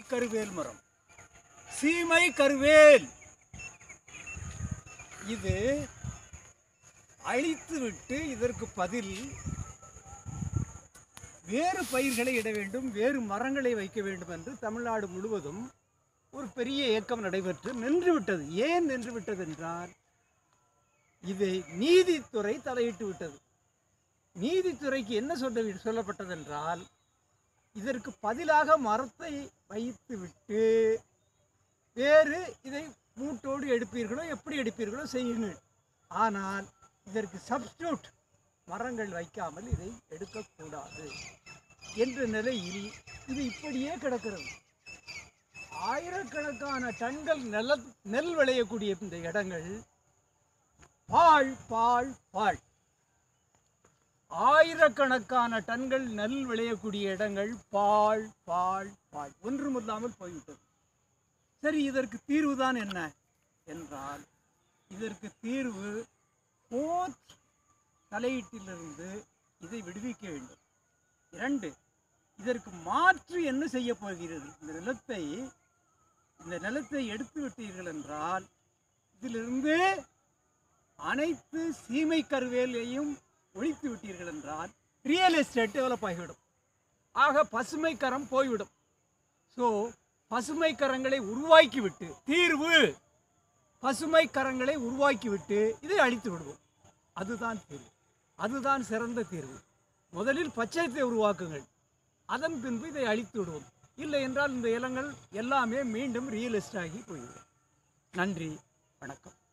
கருவேல் மரம் சீமை கருவேல் இது அழித்துவிட்டு இதற்கு பதில் வேறு பயிர்களை இட வேண்டும் வேறு மரங்களை வைக்க வேண்டும் என்று தமிழ்நாடு முழுவதும் ஒரு பெரிய இயக்கம் நடைபெற்று நின்றுவிட்டது ஏன் நின்றுவிட்டது என்றால் இதை நீதித்துறை தலையிட்டு விட்டது நீதித்துறைக்கு என்ன சொல்ல சொல்லப்பட்டது என்றால் இதற்கு பதிலாக மரத்தை வைத்துவிட்டு வேறு இதை மூட்டோடு எடுப்பீர்களோ எப்படி எடுப்பீர்களோ செய்யுங்கள் ஆனால் இதற்கு சப்ஸ்டியூட் மரங்கள் வைக்காமல் இதை எடுக்கக்கூடாது என்ற நிலையில் இது இப்படியே கிடக்கிறது ஆயிரக்கணக்கான டன்கள் நெல் நெல் விளையக்கூடிய இந்த இடங்கள் பாழ் பாழ் பாழ் ஆயிரக்கணக்கான டன்கள் நெல் விளையக்கூடிய இடங்கள் பாழ் பாழ் பாழ் ஒன்றுமில்லாமல் போய்விட்டது சரி இதற்கு தீர்வுதான் என்ன என்றால் இதற்கு தீர்வு கோர்ட் தலையீட்டிலிருந்து இதை விடுவிக்க வேண்டும் இரண்டு இதற்கு மாற்று என்ன செய்ய போகிறது இந்த நிலத்தை இந்த நிலத்தை எடுத்து விட்டீர்கள் என்றால் இதிலிருந்து அனைத்து சீமை கருவேலையும் ஒழித்து விட்டீர்கள் என்றால் ரியல் எஸ்டேட் டெவலப் ஆகிவிடும் ஆக பசுமை கரம் போய்விடும் ஸோ பசுமை கரங்களை உருவாக்கிவிட்டு தீர்வு பசுமை கரங்களை உருவாக்கிவிட்டு இதை அழித்து விடுவோம் அதுதான் தீர்வு அதுதான் சிறந்த தீர்வு முதலில் பச்சையத்தை உருவாக்குங்கள் அதன் பின்பு இதை அழித்து விடுவோம் இல்லை என்றால் இந்த இலங்கள் எல்லாமே மீண்டும் ரியலிஸ்ட் ஆகி போய்விடும் நன்றி வணக்கம்